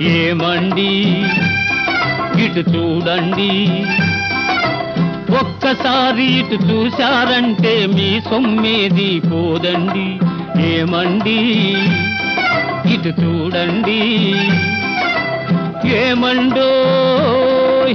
ఏమండి ఇటు చూడండి ఒక్కసారి ఇటు చూశారంటే మీ సొమ్మేది పోదండి ఏమండి ఇటు చూడండి ఏమండోయ్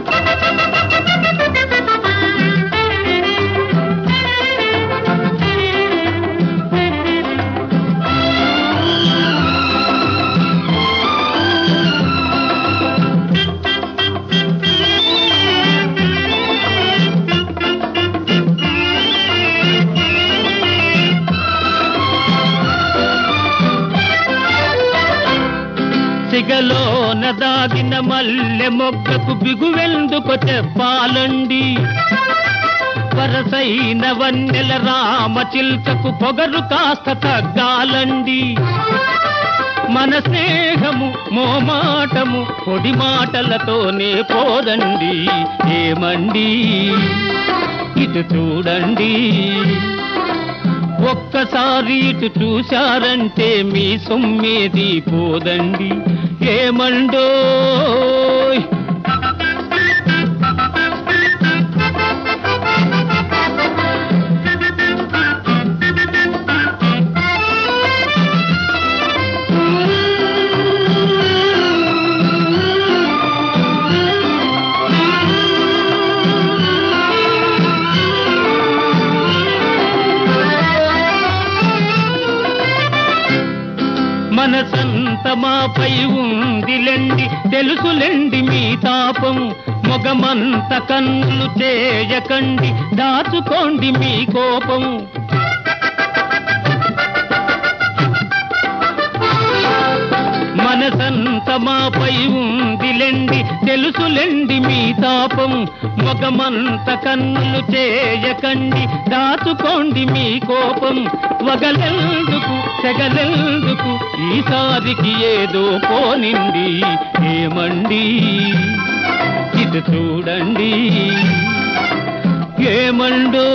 సిగలోన దాగిన మల్లె మొగ్గకు బిగువెందుకు చెప్పాలండి వరసైన వన్నెల రామ చిల్కకు పొగరు కాస్త తగ్గాలండి మన స్నేహము మోమాటము పొడి మాటలతోనే పోదండి ఏమండి ఇటు చూడండి ఒక్కసారి ఇటు చూశారంటే మీ సొమ్మేది పోదండి ఏమండోయ్ మనసంత మాపై ఉందిలెండి తెలుసులెండి మీ తాపం మొగమంత కన్నులు చేయకండి దాచుకోండి మీ కోపం మనసంత మాపై ఉందిలెండి తెలుసులెండి మీ తాపం మొగమంత కన్నులు చేయకండి దాచుకోండి మీ కోపం వగలెందుకు సెగలెందుకు ఈసారికి ఏదో పోనిండి ఏమండి ఇటు చూడండి ఏమండో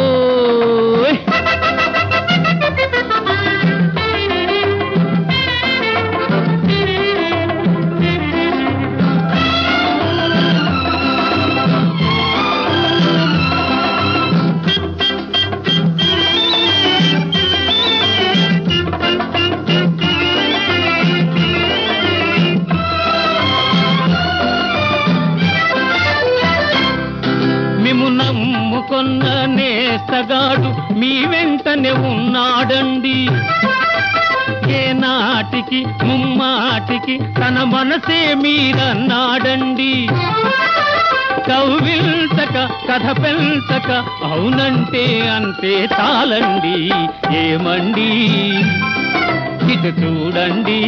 మిము నమ్ముకొన్న నేస్తగాడు మీ వెంటనే ఉన్నాడండి ఏ నాటికి ముమ్మాటికి తన మనసే మీరన్నాడండి కవ్విల్చక కథ పెంచక అవునంటే అంతే చాలండి ఏమండి ఇటు చూడండి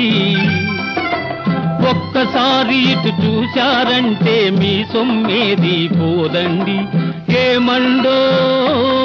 ఒక్కసారి ఇటు చూశారంటే మీ సొమ్మేది పోదండి ఏమండో